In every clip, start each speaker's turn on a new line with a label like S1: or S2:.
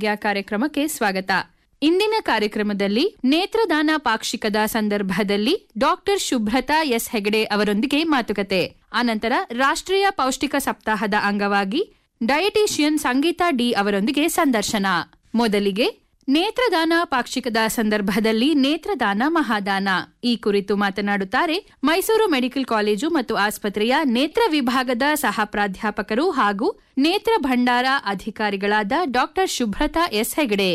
S1: ಆರೋಗ್ಯ ಕಾರ್ಯಕ್ರಮಕ್ಕೆ ಸ್ವಾಗತ ಇಂದಿನ ಕಾರ್ಯಕ್ರಮದಲ್ಲಿ ನೇತ್ರದಾನ ಪಾಕ್ಷಿಕದ ಸಂದರ್ಭದಲ್ಲಿ ಡಾಕ್ಟರ್ ಶುಭ್ರತಾ ಎಸ್ ಹೆಗಡೆ ಅವರೊಂದಿಗೆ ಮಾತುಕತೆ ಆನಂತರ ರಾಷ್ಟ್ರೀಯ ಪೌಷ್ಟಿಕ ಸಪ್ತಾಹದ ಅಂಗವಾಗಿ ಡಯಟಿಷಿಯನ್ ಸಂಗೀತಾ ಡಿ ಅವರೊಂದಿಗೆ ಸಂದರ್ಶನ ಮೊದಲಿಗೆ ನೇತ್ರದಾನ ಪಾಕ್ಷಿಕದ ಸಂದರ್ಭದಲ್ಲಿ ನೇತ್ರದಾನ ಮಹಾದಾನ ಈ ಕುರಿತು ಮಾತನಾಡುತ್ತಾರೆ ಮೈಸೂರು ಮೆಡಿಕಲ್ ಕಾಲೇಜು ಮತ್ತು ಆಸ್ಪತ್ರೆಯ ನೇತ್ರ ವಿಭಾಗದ ಸಹ ಪ್ರಾಧ್ಯಾಪಕರು ಹಾಗೂ ನೇತ್ರ ಭಂಡಾರ ಅಧಿಕಾರಿಗಳಾದ ಡಾಕ್ಟರ್ ಶುಭ್ರತಾ ಎಸ್ ಹೆಗಡೆ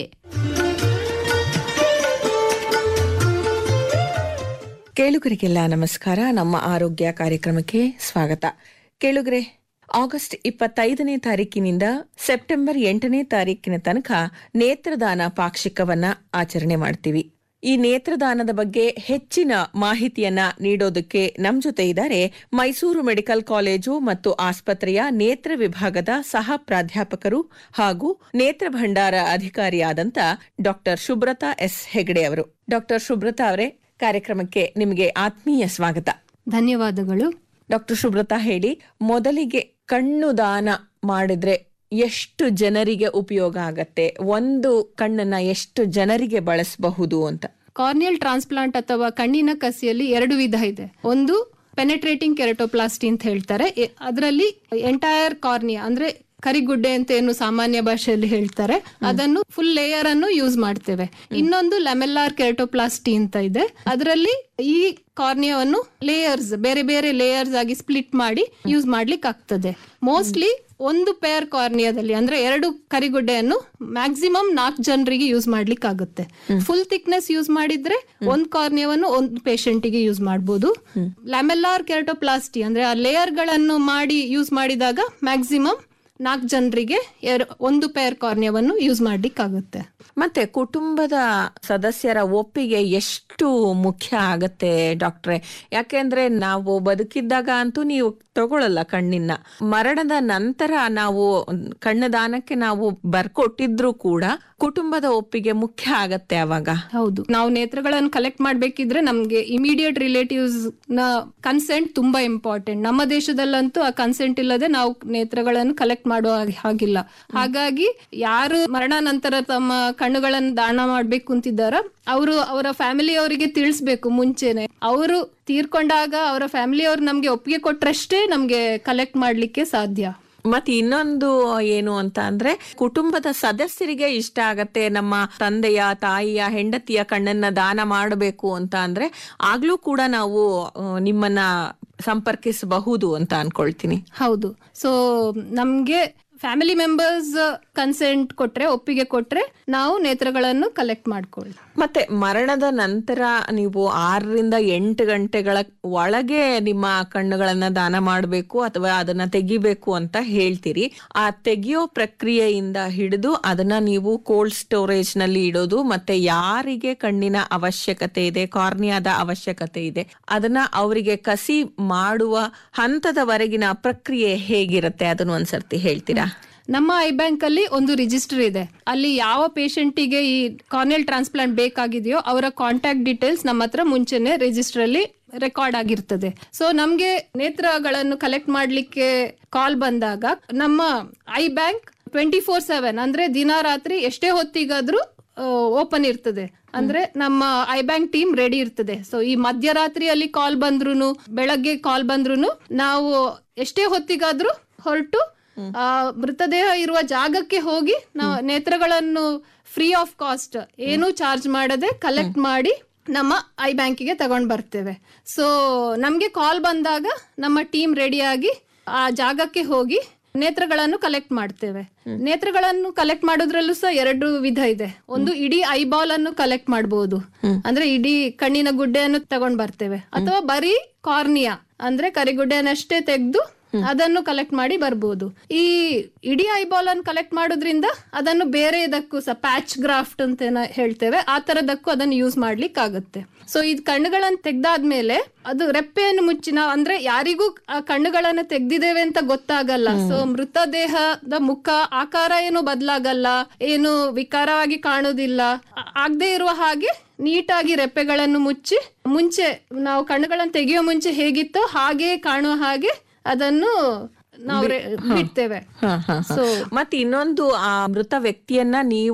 S2: ಕೇಳುಗರಿಗೆಲ್ಲ ನಮಸ್ಕಾರ ನಮ್ಮ ಆರೋಗ್ಯ ಕಾರ್ಯಕ್ರಮಕ್ಕೆ ಸ್ವಾಗತ ಕೇಳುಗರೆ ಆಗಸ್ಟ್ ಇಪ್ಪತ್ತೈದನೇ ತಾರೀಕಿನಿಂದ ಸೆಪ್ಟೆಂಬರ್ ಎಂಟನೇ ತಾರೀಕಿನ ತನಕ ನೇತ್ರದಾನ ಪಾಕ್ಷಿಕವನ್ನ ಆಚರಣೆ ಮಾಡ್ತೀವಿ ಈ ನೇತ್ರದಾನದ ಬಗ್ಗೆ ಹೆಚ್ಚಿನ ಮಾಹಿತಿಯನ್ನ ನೀಡೋದಕ್ಕೆ ನಮ್ ಜೊತೆ ಇದ್ದಾರೆ ಮೈಸೂರು ಮೆಡಿಕಲ್ ಕಾಲೇಜು ಮತ್ತು ಆಸ್ಪತ್ರೆಯ ನೇತ್ರ ವಿಭಾಗದ ಸಹ ಪ್ರಾಧ್ಯಾಪಕರು ಹಾಗೂ ನೇತ್ರ ಭಂಡಾರ ಅಧಿಕಾರಿಯಾದಂತ ಡಾಕ್ಟರ್ ಶುಭ್ರತಾ ಎಸ್ ಹೆಗಡೆ ಅವರು ಡಾಕ್ಟರ್ ಶುಭ್ರತಾ ಅವರೇ ಕಾರ್ಯಕ್ರಮಕ್ಕೆ ನಿಮಗೆ ಆತ್ಮೀಯ ಸ್ವಾಗತ
S3: ಧನ್ಯವಾದಗಳು
S2: ಡಾಕ್ಟರ್ ಶುಭ್ರತಾ ಹೇಳಿ ಮೊದಲಿಗೆ ಕಣ್ಣು ದಾನ ಮಾಡಿದ್ರೆ ಎಷ್ಟು ಜನರಿಗೆ ಉಪಯೋಗ ಆಗತ್ತೆ ಒಂದು ಕಣ್ಣನ್ನ ಎಷ್ಟು ಜನರಿಗೆ ಬಳಸಬಹುದು ಅಂತ
S3: ಕಾರ್ನಿಯಲ್ ಟ್ರಾನ್ಸ್ಪ್ಲಾಂಟ್ ಅಥವಾ ಕಣ್ಣಿನ ಕಸಿಯಲ್ಲಿ ಎರಡು ವಿಧ ಇದೆ ಒಂದು ಪೆನೆಟ್ರೇಟಿಂಗ್ ಕೆರಟೋಪ್ಲಾಸ್ಟಿ ಅಂತ ಹೇಳ್ತಾರೆ ಅದರಲ್ಲಿ ಎಂಟೈರ್ ಕಾರ್ನಿಯಾ ಅಂದ್ರೆ ಕರಿಗುಡ್ಡೆ ಅಂತ ಏನು ಸಾಮಾನ್ಯ ಭಾಷೆಯಲ್ಲಿ ಹೇಳ್ತಾರೆ ಅದನ್ನು ಫುಲ್ ಲೇಯರ್ ಅನ್ನು ಯೂಸ್ ಮಾಡ್ತೇವೆ ಇನ್ನೊಂದು ಲೆಮೆಲ್ಲಾರ್ ಕೆರಟೋಪ್ಲಾಸ್ಟಿ ಅಂತ ಇದೆ ಅದರಲ್ಲಿ ಈ ಕಾರ್ನಿಯಾವನ್ನು ಲೇಯರ್ಸ್ ಬೇರೆ ಬೇರೆ ಲೇಯರ್ಸ್ ಆಗಿ ಸ್ಪ್ಲಿಟ್ ಮಾಡಿ ಯೂಸ್ ಮಾಡ್ಲಿಕ್ಕೆ ಆಗ್ತದೆ ಮೋಸ್ಟ್ಲಿ ಒಂದು ಪೇರ್ ಕಾರ್ನಿಯಾದಲ್ಲಿ ಅಂದ್ರೆ ಎರಡು ಕರಿಗುಡ್ಡೆಯನ್ನು ಮ್ಯಾಕ್ಸಿಮಮ್ ನಾಲ್ಕು ಜನರಿಗೆ ಯೂಸ್ ಮಾಡ್ಲಿಕ್ಕೆ ಆಗುತ್ತೆ ಫುಲ್ ಥಿಕ್ನೆಸ್ ಯೂಸ್ ಮಾಡಿದ್ರೆ ಒಂದ್ ಕಾರ್ನಿಯಾವನ್ನು ಒಂದು ಪೇಷಂಟಿಗೆ ಯೂಸ್ ಮಾಡಬಹುದು ಲ್ಯಾಮೆಲ್ಲಾರ್ ಕೆರಟೋಪ್ಲಾಸ್ಟಿ ಅಂದ್ರೆ ಆ ಲೇಯರ್ ಗಳನ್ನು ಮಾಡಿ ಯೂಸ್ ಮಾಡಿದಾಗ ಮ್ಯಾಕ್ಸಿಮಮ್ ನಾಲ್ಕು ಜನರಿಗೆ ಒಂದು ಪೇರ್ ಕಾರ್ನಿಯಾವನ್ನು ಯೂಸ್ ಮಾಡ್ಲಿಕ್ಕಾಗುತ್ತೆ
S2: ಮತ್ತೆ ಕುಟುಂಬದ ಸದಸ್ಯರ ಒಪ್ಪಿಗೆ ಎಷ್ಟು ಮುಖ್ಯ ಆಗತ್ತೆ ಡಾಕ್ಟ್ರೆ ಯಾಕೆಂದ್ರೆ ನಾವು ಬದುಕಿದ್ದಾಗ ಅಂತೂ ನೀವು ತಗೊಳ್ಳಲ್ಲ ಕಣ್ಣಿನ ಮರಣದ ನಂತರ ನಾವು ಕಣ್ಣು ದಾನಕ್ಕೆ ನಾವು ಬರ್ಕೊಟ್ಟಿದ್ರು ಕೂಡ ಕುಟುಂಬದ ಒಪ್ಪಿಗೆ ಮುಖ್ಯ ಆಗತ್ತೆ ಅವಾಗ
S3: ಹೌದು ನಾವು ನೇತ್ರಗಳನ್ನು ಕಲೆಕ್ಟ್ ಮಾಡ್ಬೇಕಿದ್ರೆ ನಮ್ಗೆ ಇಮಿಡಿಯೇಟ್ ರಿಲೇಟಿವ್ಸ್ ನ ಕನ್ಸೆಂಟ್ ತುಂಬಾ ಇಂಪಾರ್ಟೆಂಟ್ ನಮ್ಮ ದೇಶದಲ್ಲಂತೂ ಆ ಕನ್ಸೆಂಟ್ ಇಲ್ಲದೆ ನಾವು ನೇತ್ರಗಳನ್ನು ಕಲೆಕ್ಟ್ ಮಾಡುವ ಹಾಗೆ- ಹಾಗಿಲ್ಲ ಹಾಗಾಗಿ ಯಾರು ಮರಣ ನಂತರ ತಮ್ಮ ಕಣ್ಣುಗಳನ್ನು ದಾನ ಮಾಡ್ಬೇಕು ಅಂತಿದ್ದಾರ ಅವರು ಅವರ ಫ್ಯಾಮಿಲಿ ಅವರಿಗೆ ತಿಳಿಸ್ಬೇಕು ಮುಂಚೆನೆ ಅವರು ತೀರ್ಕೊಂಡಾಗ ಅವರ ಫ್ಯಾಮಿಲಿ ಅವ್ರು ನಮ್ಗೆ ಒಪ್ಪಿಗೆ ಕೊಟ್ರಷ್ಟೇ ನಮ್ಗೆ ಕಲೆಕ್ಟ್ ಮಾಡ್ಲಿಕ್ಕೆ ಸಾಧ್ಯ
S2: ಮತ್ತೆ ಇನ್ನೊಂದು ಏನು ಅಂತ ಅಂದ್ರೆ ಕುಟುಂಬದ ಸದಸ್ಯರಿಗೆ ಇಷ್ಟ ಆಗತ್ತೆ ನಮ್ಮ ತಂದೆಯ ತಾಯಿಯ ಹೆಂಡತಿಯ ಕಣ್ಣನ್ನ ದಾನ ಮಾಡಬೇಕು ಅಂತ ಅಂದ್ರೆ ಆಗ್ಲೂ ಕೂಡ ನಾವು ಆ, ನಿಮ್ಮನ್ನ ಸಂಪರ್ಕಿಸಬಹುದು ಅಂತ ಅನ್ಕೊಳ್ತೀನಿ
S3: ಹೌದು ಸೊ ನಮ್ಗೆ ಫ್ಯಾಮಿಲಿ ಮೆಂಬರ್ಸ್ ಕನ್ಸೆಂಟ್ ಕೊಟ್ರೆ ಒಪ್ಪಿಗೆ ಕೊಟ್ರೆ ನಾವು ನೇತ್ರಗಳನ್ನು ಕಲೆಕ್ಟ್ ಮಾಡ್ಕೊಳ್ಳಿ
S2: ಮತ್ತೆ ಮರಣದ ನಂತರ ನೀವು ಆರರಿಂದ ಎಂಟು ಗಂಟೆಗಳ ಒಳಗೆ ನಿಮ್ಮ ಕಣ್ಣುಗಳನ್ನ ದಾನ ಮಾಡಬೇಕು ಅಥವಾ ಅದನ್ನ ತೆಗಿಬೇಕು ಅಂತ ಹೇಳ್ತೀರಿ ಆ ತೆಗಿಯೋ ಪ್ರಕ್ರಿಯೆಯಿಂದ ಹಿಡಿದು ಅದನ್ನ ನೀವು ಕೋಲ್ಡ್ ಸ್ಟೋರೇಜ್ ನಲ್ಲಿ ಇಡೋದು ಮತ್ತೆ ಯಾರಿಗೆ ಕಣ್ಣಿನ ಅವಶ್ಯಕತೆ ಇದೆ ಕಾರ್ನಿಯಾದ ಅವಶ್ಯಕತೆ ಇದೆ ಅದನ್ನ ಅವರಿಗೆ ಕಸಿ ಮಾಡುವ ಹಂತದವರೆಗಿನ ಪ್ರಕ್ರಿಯೆ ಹೇಗಿರುತ್ತೆ ಅದನ್ನ ಒಂದ್ಸರ್ತಿ ಹೇಳ್ತೀರಾ
S3: ನಮ್ಮ ಐ ಬ್ಯಾಂಕ್ ಅಲ್ಲಿ ಒಂದು ರಿಜಿಸ್ಟರ್ ಇದೆ ಅಲ್ಲಿ ಯಾವ ಪೇಷಂಟಿಗೆ ಈ ಕಾರ್ನಿಯಲ್ ಟ್ರಾನ್ಸ್ಪ್ಲಾಂಟ್ ಬೇಕಾಗಿದೆಯೋ ಅವರ ಕಾಂಟ್ಯಾಕ್ಟ್ ಡೀಟೇಲ್ಸ್ ನಮ್ಮ ಹತ್ರ ಮುಂಚೆನೆ ರಿಜಿಸ್ಟರ್ ಅಲ್ಲಿ ರೆಕಾರ್ಡ್ ಆಗಿರ್ತದೆ ಸೊ ನಮ್ಗೆ ನೇತ್ರಗಳನ್ನು ಕಲೆಕ್ಟ್ ಮಾಡ್ಲಿಕ್ಕೆ ಕಾಲ್ ಬಂದಾಗ ನಮ್ಮ eye bank twenty four seven ಅಂದ್ರೆ ದಿನ ರಾತ್ರಿ ಎಷ್ಟೇ ಹೊತ್ತಿಗಾದ್ರೂ ಓಪನ್ ಇರ್ತದೆ ಅಂದ್ರೆ ನಮ್ಮ ಐ ಬ್ಯಾಂಕ್ ಟೀಮ್ ರೆಡಿ ಇರ್ತದೆ ಸೊ ಈ ಮಧ್ಯರಾತ್ರಿಯಲ್ಲಿ ಕಾಲ್ ಬಂದ್ರು ಬೆಳಗ್ಗೆ ಕಾಲ್ ಬಂದ್ರು ನಾವು ಎಷ್ಟೇ ಹೊತ್ತಿಗಾದ್ರೂ ಹೊರಟು ಆ ಮೃತದೇಹ ಇರುವ ಜಾಗಕ್ಕೆ ಹೋಗಿ ನಾವು ನೇತ್ರಗಳನ್ನು ಫ್ರೀ ಆಫ್ ಕಾಸ್ಟ್ ಏನೂ ಚಾರ್ಜ್ ಮಾಡದೆ ಕಲೆಕ್ಟ್ ಮಾಡಿ ನಮ್ಮ ಐ ಬ್ಯಾಂಕಿಗೆ ತಗೊಂಡ್ ಬರ್ತೇವೆ ಸೊ ನಮ್ಗೆ ಕಾಲ್ ಬಂದಾಗ ನಮ್ಮ ಟೀಮ್ ರೆಡಿಯಾಗಿ ಆ ಜಾಗಕ್ಕೆ ಹೋಗಿ ನೇತ್ರಗಳನ್ನು ಕಲೆಕ್ಟ್ ಮಾಡ್ತೇವೆ ನೇತ್ರಗಳನ್ನು ಕಲೆಕ್ಟ್ ಮಾಡೋದ್ರಲ್ಲೂ ಸಹ ಎರಡು ವಿಧ ಇದೆ ಒಂದು ಇಡೀ ಐಬಾಲ್ ಅನ್ನು ಕಲೆಕ್ಟ್ ಮಾಡಬಹುದು ಅಂದ್ರೆ ಇಡೀ ಕಣ್ಣಿನ ಗುಡ್ಡೆಯನ್ನು ತಗೊಂಡ್ ಬರ್ತೇವೆ ಅಥವಾ ಬರೀ ಕಾರ್ನಿಯಾ ಅಂದ್ರೆ ಕರಿಗುಡ್ಡೆಯನ್ನಷ್ಟೇ ತೆಗೆದು ಅದನ್ನು ಕಲೆಕ್ಟ್ ಮಾಡಿ ಬರ್ಬೋದು ಈ ಇಡೀ ಐಬಾಲ್ ಅನ್ನು ಕಲೆಕ್ಟ್ ಮಾಡೋದ್ರಿಂದ ಅದನ್ನು ಬೇರೆ ಇದಕ್ಕೂ ಸಹ ಪ್ಯಾಚ್ ಗ್ರಾಫ್ಟ್ ಅಂತ ಏನ ಹೇಳ್ತೇವೆ ಆ ತರದಕ್ಕೂ ಅದನ್ನು ಯೂಸ್ ಮಾಡ್ಲಿಕ್ಕೆ ಆಗುತ್ತೆ ಸೊ ಇದು ಕಣ್ಣುಗಳನ್ನು ತೆಗ್ದಾದ್ಮೇಲೆ ಅದು ರೆಪ್ಪೆಯನ್ನು ಮುಚ್ಚಿನ ಅಂದ್ರೆ ಯಾರಿಗೂ ಆ ಕಣ್ಣುಗಳನ್ನು ತೆಗ್ದಿದ್ದೇವೆ ಅಂತ ಗೊತ್ತಾಗಲ್ಲ ಸೊ ಮೃತದೇಹದ ಮುಖ ಆಕಾರ ಏನು ಬದಲಾಗಲ್ಲ ಏನು ವಿಕಾರವಾಗಿ ಕಾಣುವುದಿಲ್ಲ ಆ- ಆಗದೆ ಇರುವ ಹಾಗೆ ನೀಟಾಗಿ ರೆಪ್ಪೆಗಳನ್ನು ಮುಚ್ಚಿ ಮುಂಚೆ ನಾವು ಕಣ್ಣುಗಳನ್ನು ತೆಗೆಯೋ ಮುಂಚೆ ಹೇಗಿತ್ತೋ ಹಾಗೆ ಕಾಣುವ ಹಾಗೆ ಅದನ್ನು ನಾವು ರೆ- ಬಿಡ್ತೇವೆ
S2: ಹ, ಹ, ಹ.
S3: ಸೊ
S2: ಮತ್ತೆ ಇನ್ನೊಂದು ಆ ಮೃತ ವ್ಯಕ್ತಿಯನ್ನ ನೀವು